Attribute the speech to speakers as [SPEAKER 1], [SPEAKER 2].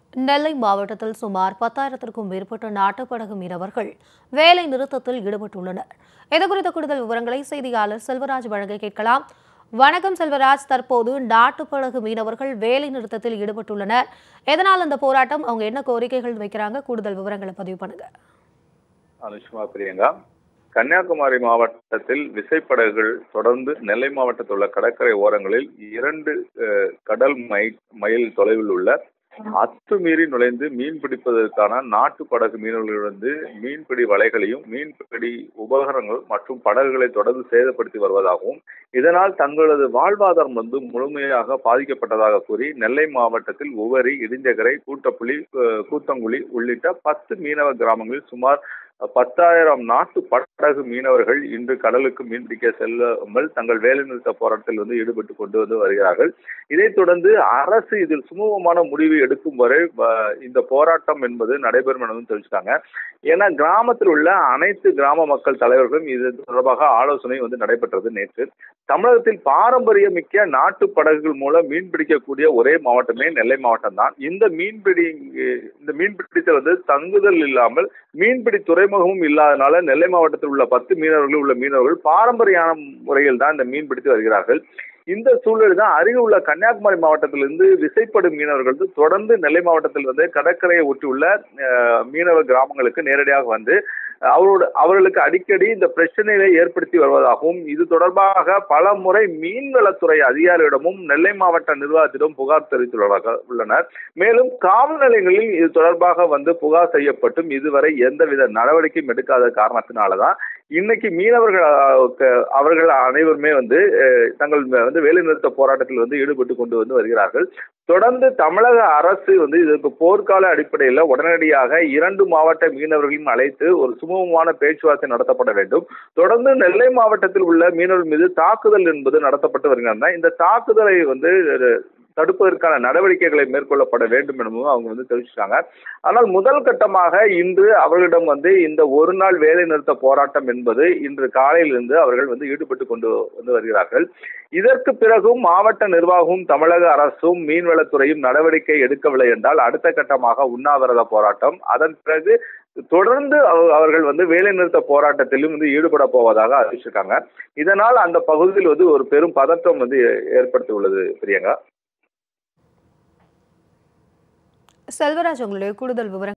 [SPEAKER 1] நெல்லை மாவட்டத்தில் சுமார் பத்தாயிரத்திற்கும் மேற்பட்ட நாட்டுப்படகு மீனவர்கள் வேலை நிறுத்தத்தில் ஈடுபட்டுள்ளனர் இதுகுறித்த கூடுதல் விவரங்களை செய்தியாளர் செல்வராஜ் வழங்க கேட்கலாம் வணக்கம் செல்வராஜ் தற்போது நாட்டுப்படகு மீனவர்கள் வேலை நிறுத்தத்தில் ஈடுபட்டுள்ளனர் எதனால் அந்த போராட்டம் அவங்க என்ன கோரிக்கைகள் வைக்கிறாங்க கூடுதல் விவரங்களை பதிவு பண்ணுங்க
[SPEAKER 2] அனுஷ்மா பிரியங்கா கன்னியாகுமரி மாவட்டத்தில் விசைப்படகுகள் தொடர்ந்து நெல்லை மாவட்டத்தில் உள்ள கடற்கரை ஓரங்களில் இரண்டு அஹ், கடல் மை மைல் தொலைவில் உள்ள அத்துமீறி நுழைந்து மீன் பிடிப்பதற்கான நாட்டு படகு மீனவர்கள் வந்து மீன்பிடி வலைகளையும் மீன்பிடி உபகரணங்கள் மற்றும் படகுகளை தொடர்ந்து சேதப்படுத்தி வருவதாகவும் இதனால் தங்களது வாழ்வாதாரம் வந்து முழுமையாக பாதிக்கப்பட்டதாக கூறி நெல்லை மாவட்டத்தில் உவரி இடிஞ்சகரை கூட்டப்புலி அஹ், கூத்தங்குழி உள்ளிட்ட பத்து மீனவ கிராமங்களில் சுமார் பத்தாயிரம் நாட்டு படகு மீனவர்கள் இன்று கடலுக்கு மீன்பிடிக்க செல்லாமல் தங்கள் வேலைநிறுத்த போராட்டத்தில் வந்து ஈடுபட்டு கொண்டு வந்து வருகிறார்கள் இதைத் தொடர்ந்து அரசு இதில் சுமூகமான முடிவு எடுக்கும் வரை அஹ், இந்த போராட்டம் என்பது நடைபெறும் எனவும் தெரிவிச்சிட்டாங்க ஏன்னா கிராமத்தில் உள்ள அனைத்து கிராம மக்கள் தலைவர்களும் இது தொடர்பாக ஆலோசனை வந்து நடைபெற்றது நேற்று தமிழகத்தில் பாரம்பரியமிக்க நாட்டு படகுகள் மூலம் மீன் பிடிக்கக்கூடிய ஒரே மாவட்டமே நெல்லை மாவட்டம் தான் இந்த மீன்பிடி இந்த மீன்பிடித்தல் வந்து தங்குதல் இல்லாமல் மீன்பிடி துறைமுகமும் இல்லாதனால நெல்லை மாவட்டத்தில் உள்ள பத்து மீனவர்கள் உள்ள மீனவர்கள் பாரம்பரியான முறையில் தான் இந்த மீன் பிடித்து வருகிறார்கள் இந்த சூழலில் தான் அருகே உள்ள கன்னியாகுமரி மாவட்டத்திலிருந்து விசைப்படும் மீனவர்கள் வந்து தொடர்ந்து நெல்லை மாவட்டத்தில் வந்து கடற்கரையை ஒட்டியுள்ள அஹ், மீனவ கிராமங்களுக்கு நேரடியாக வந்து அவரோட அவர்களுக்கு அடிக்கடி இந்த பிரச்சனைகளை ஏற்படுத்தி வருவதாகவும் இது தொடர்பாக பல முறை மீன்வளத்துறை அதிகாரியிடமும் நெல்லை மாவட்ட நிர்வாகத்திடம் புகார் தெரிவித்துள்ளதாக உள்ளனர் மேலும் காவல் நிலையங்களில் இது தொடர்பாக வந்து புகார் செய்யப்பட்டும் இதுவரை எந்தவித நடவடிக்கையும் எடுக்காத காரணத்தினாலதான் இன்னைக்கு மீனவர்கள் அஹ், க- அவர்கள் அனைவருமே வந்து அஹ், தங்கள் வந்து வேலைநிறுத்த போராட்டத்தில் வந்து ஈடுபட்டு கொண்டு வந்து வருகிறார்கள் தொடர்ந்து தமிழக அரசு வந்து இதற்கு போர்க்கால அடிப்படையில் உடனடியாக இரண்டு மாவட்ட மீனவர்களையும் அழைத்து ஒரு சுமூகமான பேச்சுவார்த்தை நடத்தப்பட வேண்டும் தொடர்ந்து நெல்லை மாவட்டத்தில் உள்ள மீனவர்கள் மீது தாக்குதல் என்பது நடத்தப்பட்டு வருகின்றன இந்த தாக்குதலை வந்து அஹ், தடுப்பதற்கான நடவடிக்கைகளை மேற்கொள்ளப்பட வேண்டும் எனவும் அவங்க வந்து தெரிவிச்சிட்டாங்க ஆனால் முதல் கட்டமாக இன்று அவர்களிடம் வந்து இந்த ஒரு நாள் வேலை நிறுத்த போராட்டம் என்பது இன்று காலையிலிருந்து அவர்கள் வந்து ஈடுபட்டு கொண்டு வந்து வருகிறார்கள் இதற்கு பிறகும் மாவட்ட நிர்வாகமும் தமிழக அரசும் மீன்வளத்துறையும் நடவடிக்கை எடுக்கவில்லை என்றால் அடுத்த கட்டமாக உண்ணாவிரத போராட்டம் அதன் பிறகு தொடர்ந்து அவ- அவர்கள் வந்து வேலை நிறுத்த போராட்டத்திலும் வந்து ஈடுபட போவதாக அறிவிச்சிருக்காங்க இதனால் அந்த பகுதியில் வந்து ஒரு பெரும் பதற்றம் வந்து ஏ- ஏற்படுத்தி உள்ளது பிரியங்கா
[SPEAKER 1] செல்வராஜ் உங்களுடைய கூடுதல் விவரங்கள்